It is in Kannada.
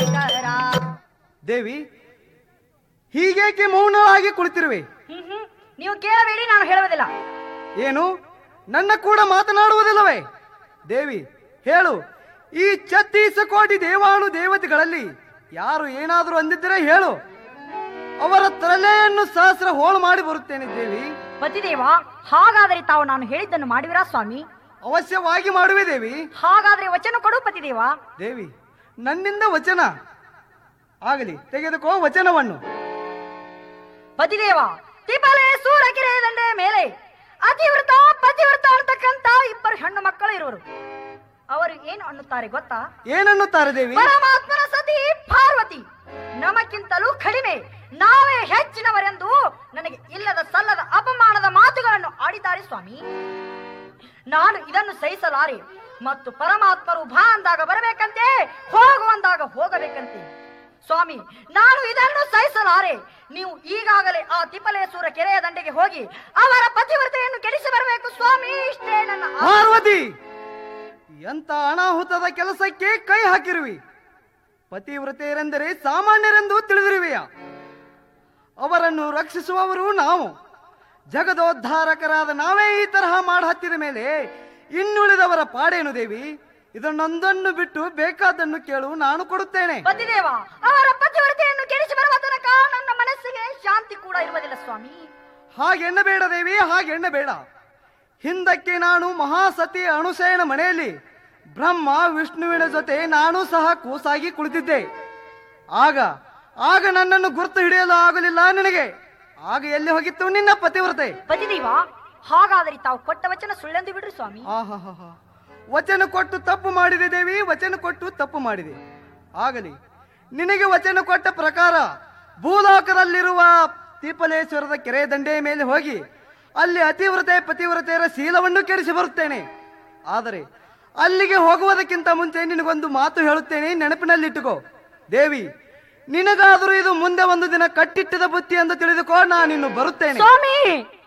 ಶ್ರೀಧರ ದೇವಿ ಹೀಗೇಕೆ ಮೌನವಾಗಿ ಕುಳಿತಿರುವೆ ಹ್ಮ್ ಹ್ಮ್ ನೀವು ಕೇಳಬೇಡಿ ನಾನು ಹೇಳುವುದಿಲ್ಲ ಏನು ನನ್ನ ಕೂಡ ಮಾತನಾಡುವುದಿಲ್ಲವೇ ದೇವಿ ಹೇಳು ಈ ಛತ್ತೀಸ ಕೋಟಿ ದೇವಾನು ದೇವತೆಗಳಲ್ಲಿ ಯಾರು ಏನಾದರೂ ಅಂದಿದ್ದರೆ ಹೇಳು ಅವರ ತಲೆಯನ್ನು ಸಹಸ್ರ ಹೋಳು ಮಾಡಿ ಬರುತ್ತೇನೆ ದೇವಿ ಪತಿದೇವ ಹಾಗಾದರೆ ತಾವು ನಾನು ಹೇಳಿದ್ದನ್ನು ಮಾಡುವಿರಾ ಸ್ವಾಮಿ ಅವಶ್ಯವಾಗಿ ಮಾಡುವೆ ದೇವಿ ಹಾಗಾದ್ರೆ ವಚನ ಕೊಡು ಪತಿದೇವ ದೇವಿ ನನ್ನಿಂದ ವಚನ ಆಗಲಿ ತೆಗೆದುಕೋ ವಚನವನ್ನು ಪತಿದೇವ ತಿಬಲೆ ಸೂರಗಿರೆ ದಂಡೆ ಮೇಲೆ ಅತಿವೃತ ಪತಿವೃತ ಅಂತಕ್ಕಂತ ಇಬ್ಬರು ಹೆಣ್ಣು ಮಕ್ಕಳು ಇರುವರು ಅವರು ಏನು ಅನ್ನುತ್ತಾರೆ ಗೊತ್ತಾ ಏನನ್ನುತ್ತಾರೆ ದೇವಿ ಪರಮಾತ್ಮನ ಸತಿ ಪಾರ್ವತಿ ನಮಕ್ಕಿಂತಲೂ ಕಡಿಮೆ ನಾವೇ ಹೆಚ್ಚಿನವರೆಂದು ನನಗೆ ಇಲ್ಲದ ಸಲ್ಲದ ಅಪಮಾನದ ಮಾತುಗಳನ್ನು ಆಡಿದ್ದಾರೆ ಸ್ವಾಮಿ ನಾನು ಇದನ್ನು ಸಹಿಸಲಾರೆ ಮತ್ತು ಪರಮಾತ್ಮರು ಬಾ ಅಂದಾಗ ಬರಬೇಕಂತೆ ಹೋಗುವಂದಾಗ ಹೋಗಬೇಕಂತೆ ಸ್ವಾಮಿ ನಾನು ಇದನ್ನು ಸಹಿಸಲಾರೆ ನೀವು ಈಗಾಗಲೇ ಆ ತಿಪ್ಪಲೇಶ್ವರ ಕೆರೆಯ ದಂಡೆಗೆ ಹೋಗಿ ಅವರ ಪತಿವ್ರತೆಯನ್ನು ಕೆಡಿಸಿ ಬರಬೇಕು ಸ್ವಾಮಿ ಇಷ್ಟೇ ನನ್ನ ಆಶೆ. ಪಾರ್ವತಿ ಎಂತ ಅನಾಹುತದ ಕೆಲಸಕ್ಕೆ ಕೈ ಹಾಕಿರುವಿ ಪತಿವ್ರತೆಯರೆಂದರೆ ಸಾಮಾನ್ಯರೆಂದು ತಿಳಿದಿರುವೆಯ ಅವರನ್ನು ರಕ್ಷಿಸುವವರು ನಾವು ಜಗದೋದ್ಧಾರಕರಾದ ನಾವೇ ಈ ತರಹ ಮಾಡ ಹತ್ತಿದ ಮೇಲೆ ಇನ್ನುಳಿದವರ ಪಾಡೇನು ದೇವಿ ಇದನ್ನೊಂದನ್ನು ಬಿಟ್ಟು ಬೇಕಾದನ್ನು ಕೇಳು ನಾನು ಕೊಡುತ್ತೇನೆ ಪತಿದೇವ ಅವರ ಪತಿವ್ರತೆಯನ್ನು ಕೆಡಿಸಿ ಬರುವ ತನಕ ನನ್ನ ಮನಸ್ಸಿಗೆ ಶಾಂತಿ ಕೂಡ ಇರುವುದಿಲ್ಲ ಸ್ವಾಮಿ ಹಾಗೆಣ್ಣಬೇಡ ದೇವಿ ಹಾಗೆಣ್ಣಬೇಡ ಹಿಂದಕ್ಕೆ ನಾನು ಮಹಾಸತಿ ಅಣುಸೇನ ಮನೆಯಲ್ಲಿ ಬ್ರಹ್ಮ ವಿಷ್ಣುವಿನ ಜೊತೆ ನಾನು ಸಹ ಕೂಸಾಗಿ ಕುಳಿತಿದ್ದೆ ಆಗ ಆಗ ನನ್ನನ್ನು ಗುರುತು ಹಿಡಿಯಲು ಆಗಲಿಲ್ಲ ನಿನಗೆ ಆಗ ಎಲ್ಲಿ ಹೋಗಿತ್ತು ನಿನ್ನ ಪತಿವ್ರತೆ ಪತಿದೇವ ಹಾಗಾದರೆ ತಾವು ಕೊಟ್ಟ ವಚನ ಸುಳ್ಳೆಂದು ಬಿಡ್ರಿ ಸ್ವಾಮಿ ಆಹಾಹಾಹಾ. ವಚನ ಕೊಟ್ಟು ತಪ್ಪು ಮಾಡಿದೆ ದೇವಿ ವಚನ ಕೊಟ್ಟು ತಪ್ಪು ಮಾಡಿದೆ ಆಗಲಿ ನಿನಗೆ ವಚನ ಕೊಟ್ಟ ಪ್ರಕಾರ ಭೂಲೋಕದಲ್ಲಿರುವ ತೀಪಲೇಶ್ವರದ ಕೆರೆ ದಂಡೆಯ ಮೇಲೆ ಹೋಗಿ ಅಲ್ಲಿ ಅತಿವ್ರತೆ ಪತಿವ್ರತೆಯರ ಶೀಲವನ್ನು ಕೆಡಿಸಿ ಬರುತ್ತೇನೆ ಆದರೆ ಅಲ್ಲಿಗೆ ಹೋಗುವುದಕ್ಕಿಂತ ಮುಂಚೆ ನಿನಗೊಂದು ಮಾತು ಹೇಳುತ್ತೇನೆ ನೆನಪಿನಲ್ಲಿಟ್ಟುಕೋ ದೇವಿ ನಿನಗಾದರೂ ಇದು ಮುಂದೆ ಒಂದು ದಿನ ಕಟ್ಟಿಟ್ಟದ ಬುತ್ತಿ ಎಂದು ತಿಳಿದುಕೋ ನಾನಿನ್ನು ಬರುತ್ತೇನೆ ಸ್ವಾಮಿ